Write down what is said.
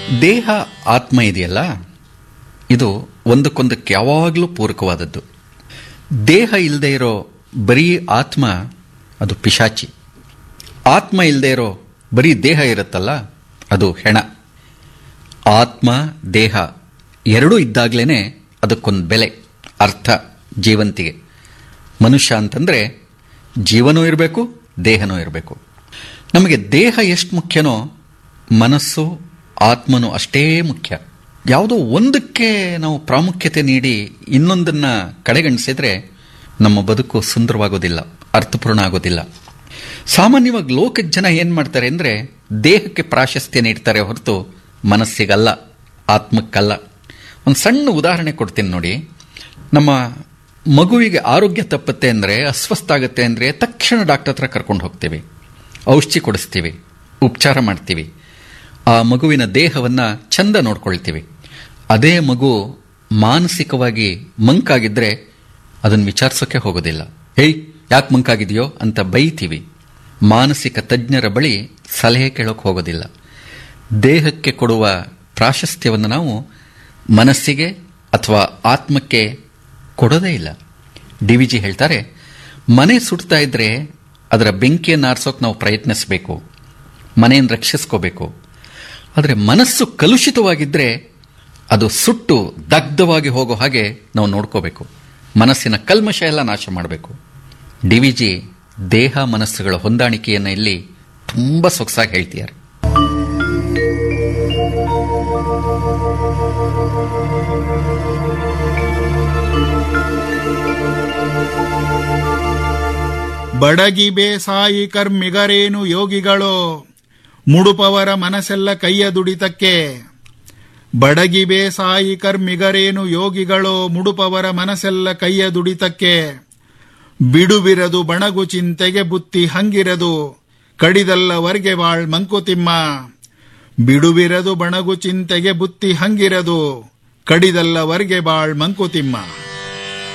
ದೇಹ ಆತ್ಮ ಇದೆಯಲ್ಲ ಇದು ಒಂದಕ್ಕೊಂದಕ್ಕೆ ಯಾವಾಗಲೂ ಪೂರಕವಾದದ್ದು ದೇಹ ಇಲ್ಲದೆ ಇರೋ ಬರೀ ಆತ್ಮ ಅದು ಪಿಶಾಚಿ ಆತ್ಮ ಇಲ್ಲದೆ ಇರೋ ಬರೀ ದೇಹ ಇರುತ್ತಲ್ಲ ಅದು ಹೆಣ ಆತ್ಮ ದೇಹ ಎರಡೂ ಇದ್ದಾಗಲೇ ಅದಕ್ಕೊಂದು ಬೆಲೆ ಅರ್ಥ ಜೀವಂತಿಗೆ ಮನುಷ್ಯ ಅಂತಂದರೆ ಜೀವನೂ ಇರಬೇಕು ದೇಹನೂ ಇರಬೇಕು ನಮಗೆ ದೇಹ ಎಷ್ಟು ಮುಖ್ಯನೋ ಮನಸ್ಸು ಆತ್ಮನೂ ಅಷ್ಟೇ ಮುಖ್ಯ ಯಾವುದೋ ಒಂದಕ್ಕೆ ನಾವು ಪ್ರಾಮುಖ್ಯತೆ ನೀಡಿ ಇನ್ನೊಂದನ್ನು ಕಡೆಗಣಿಸಿದ್ರೆ ನಮ್ಮ ಬದುಕು ಸುಂದರವಾಗೋದಿಲ್ಲ ಅರ್ಥಪೂರ್ಣ ಆಗೋದಿಲ್ಲ ಸಾಮಾನ್ಯವಾಗಿ ಲೋಕದ ಜನ ಏನು ಮಾಡ್ತಾರೆ ಅಂದರೆ ದೇಹಕ್ಕೆ ಪ್ರಾಶಸ್ತ್ಯ ನೀಡ್ತಾರೆ ಹೊರತು ಮನಸ್ಸಿಗಲ್ಲ ಆತ್ಮಕ್ಕಲ್ಲ ಒಂದು ಸಣ್ಣ ಉದಾಹರಣೆ ಕೊಡ್ತೀನಿ ನೋಡಿ ನಮ್ಮ ಮಗುವಿಗೆ ಆರೋಗ್ಯ ತಪ್ಪತ್ತೆ ಅಂದರೆ ಅಸ್ವಸ್ಥ ಆಗುತ್ತೆ ಅಂದರೆ ತಕ್ಷಣ ಡಾಕ್ಟರ್ ಹತ್ರ ಕರ್ಕೊಂಡು ಹೋಗ್ತೀವಿ ಔಷಧಿ ಕೊಡಿಸ್ತೀವಿ ಉಪಚಾರ ಮಾಡ್ತೀವಿ ಆ ಮಗುವಿನ ದೇಹವನ್ನು ಚಂದ ನೋಡ್ಕೊಳ್ತೀವಿ ಅದೇ ಮಗು ಮಾನಸಿಕವಾಗಿ ಮಂಕಾಗಿದ್ದರೆ ಅದನ್ನು ವಿಚಾರಿಸೋಕೆ ಹೋಗೋದಿಲ್ಲ ಹೇಯ್ ಯಾಕೆ ಮಂಕಾಗಿದೆಯೋ ಅಂತ ಬೈತೀವಿ ಮಾನಸಿಕ ತಜ್ಞರ ಬಳಿ ಸಲಹೆ ಕೇಳೋಕೆ ಹೋಗೋದಿಲ್ಲ ದೇಹಕ್ಕೆ ಕೊಡುವ ಪ್ರಾಶಸ್ತ್ಯವನ್ನು ನಾವು ಮನಸ್ಸಿಗೆ ಅಥವಾ ಆತ್ಮಕ್ಕೆ ಕೊಡೋದೇ ಇಲ್ಲ ಡಿ ವಿ ಜಿ ಹೇಳ್ತಾರೆ ಮನೆ ಸುಡ್ತಾ ಇದ್ರೆ ಅದರ ಬೆಂಕಿಯನ್ನು ಆರಿಸೋಕೆ ನಾವು ಪ್ರಯತ್ನಿಸಬೇಕು ಮನೆಯನ್ನು ರಕ್ಷಿಸ್ಕೋಬೇಕು ಆದರೆ ಮನಸ್ಸು ಕಲುಷಿತವಾಗಿದ್ದರೆ ಅದು ಸುಟ್ಟು ದಗ್ಧವಾಗಿ ಹೋಗೋ ಹಾಗೆ ನಾವು ನೋಡ್ಕೋಬೇಕು ಮನಸ್ಸಿನ ಕಲ್ಮಶ ಎಲ್ಲ ನಾಶ ಮಾಡಬೇಕು ಡಿ ವಿ ಜಿ ದೇಹ ಮನಸ್ಸುಗಳ ಹೊಂದಾಣಿಕೆಯನ್ನು ಇಲ್ಲಿ ತುಂಬ ಸೊಗಸಾಗಿ ಹೇಳ್ತಿದ್ದಾರೆ ಬಡಗಿ ಬೇಸಾಯಿ ಕರ್ಮಿಗರೇನು ಯೋಗಿಗಳೋ ಮುಡುಪವರ ಮನಸ್ಸೆಲ್ಲ ಕೈಯ ದುಡಿತಕ್ಕೆ ಬಡಗಿ ಬೇಸಾಯಿ ಕರ್ಮಿಗರೇನು ಯೋಗಿಗಳೋ ಮುಡುಪವರ ಮನಸ್ಸೆಲ್ಲ ಕೈಯ ದುಡಿತಕ್ಕೆ ಬಿಡುಬಿರದು ಬಣಗು ಚಿಂತೆಗೆ ಬುತ್ತಿ ಹಂಗಿರದು ಕಡಿದಲ್ಲ ವರ್ಗೆ ಬಾಳ್ ಮಂಕುತಿಮ್ಮ ಬಿಡುಬಿರದು ಬಣಗು ಚಿಂತೆಗೆ ಬುತ್ತಿ ಹಂಗಿರದು ಕಡಿದಲ್ಲ ವರ್ಗೆ ಬಾಳ್ ಮಂಕುತಿಮ್ಮ